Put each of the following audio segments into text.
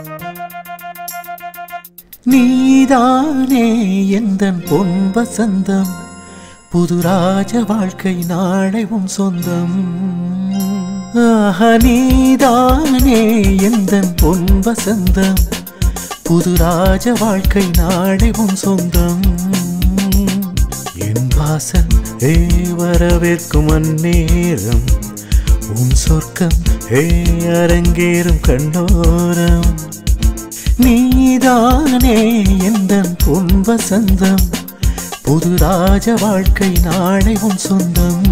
நீதானே எந்தன் பொன் வசந்தம் புது ராஜ வாழ்க்கை நாளை உன் சொந்தம் ஆஹா நீதானே எந்தன் பொன் வசந்தம் புது ராஜ வாழ்க்கை நாளை உன் சொந்தம் என் வாசல் ஏ வரவேற்கும் அந்நேரம் உன் சொர்க்கம் ஏ அரங்கேறும் கண்ணோரம் நீதானே எந்தன் பொன் வசந்தம் புது ராஜ வாழ்க்கை நாளை உன் சொந்தம்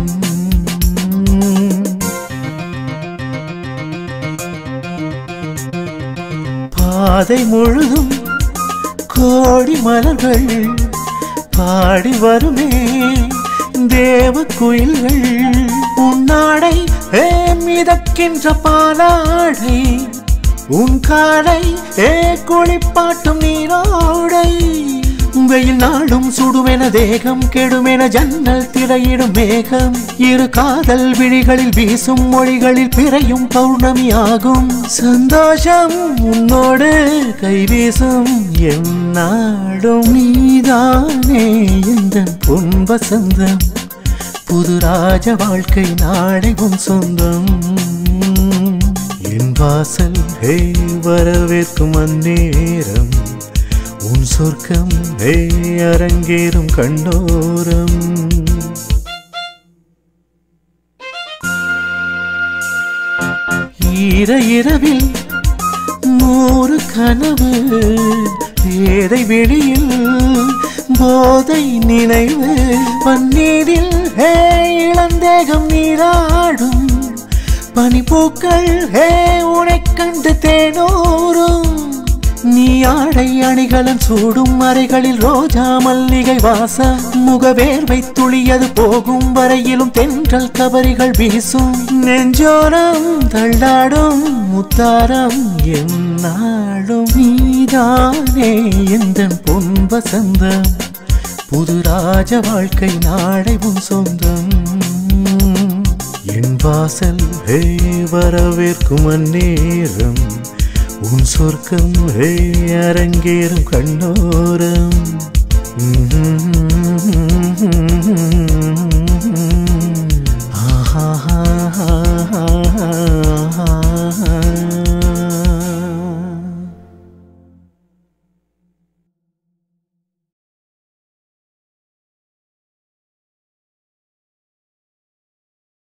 பாதை முழுதும் கோடி மலர்கள் பாடி வருமே தேவ குயில்கள் உன்னாடை ஏ மிதக்கின்ற பாலாடை உன் காலை ஏ குளிப்பாட்டும் நீரோடை வெயில் நாளும் சுடுமென தேகம் கெடுமென ஜன்னல் திரையிடும் மேகம் இரு காதல் விழிகளில் வீசும் மொழிகளில் பிறையும் பௌர்ணமி ஆகும் சந்தோஷம் உன்னோடு கைவீசும் என் நாடும் நீதானே எந்த பொன் வசந்தம் புது ராஜ வாழ்க்கை நாளை உன் சொந்தம் என் வாசல் ஹே வரவேற்கும் அந்நேரம் உன் சொர்க்கம் ஹே அரங்கேறும் கண்ணோரம் ஈர இரவில் நூறு கனவு பேதை வெளியில் போதை நினைவு பன்னீரில் ஹே இளந்தேகம் நீராடும் பனிப்பூக்கள் ஹே உனைக் கண்டு தேனோரும் நீ ஆடை அணிகலன் சூடும் அறைகளில் ரோஜா மல்லிகை வாசம் முகவேர்வை துளியது போகும் வரையிலும் தென்றல் கபரிகள் வீசும் நெஞ்சோரம் தள்ளாடும் முத்தாரம் என்னாடும் நீதானே எந்த பொன் வசந்தம் புது ராஜ வாழ்க்கை நாளை உன் சொந்தம் என் வாசல் ஹே வரவேற்கும் அந்நேரம் உன் சொர்க்கம் ஹே அரங்கேறும் கண்ணோரம்